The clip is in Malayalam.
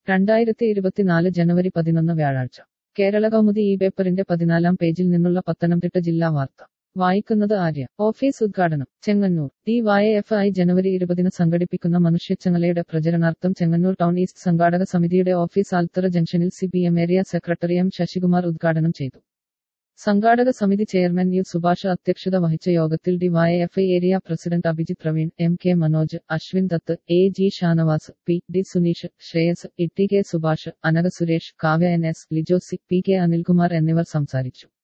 രണ്ടായിരത്തി ഇരുപത്തിനാല് ജനുവരി പതിനൊന്ന് വ്യാഴാഴ്ച കേരള കൗമുദി ഈ പേപ്പറിന്റെ പതിനാലാം പേജിൽ നിന്നുള്ള പത്തനംതിട്ട ജില്ലാ വാർത്ത വായിക്കുന്നത് ആര്യ ഓഫീസ് ഉദ്ഘാടനം Chengannur D Y F I ജനുവരി ഇരുപതിന് സംഘടിപ്പിക്കുന്ന മനുഷ്യച്ചങ്ങലയുടെ പ്രചരണാർത്ഥം ചെങ്ങന്നൂർ ടൗൺ ഈസ്റ്റ് സംഘാടക സമിതിയുടെ ഓഫീസ് ആൽത്തറ ജംഗ്ഷനിൽ C P M area secretary M Sasikumar ഉദ്ഘാടനം ചെയ്തു സംഘാടക സമിതി ചെയർമാൻ യു സുഭാഷ് അധ്യക്ഷത വഹിച്ച യോഗത്തിൽ D Y F I area president Abhijith Praveen M K Manoj Ashwin Dath A G Shanavas P D Suneesh Shreyas E T K Subhash Anaka Suresh Kavya N S Lijosi P K Anilkumar എന്നിവർ സംസാരിച്ചു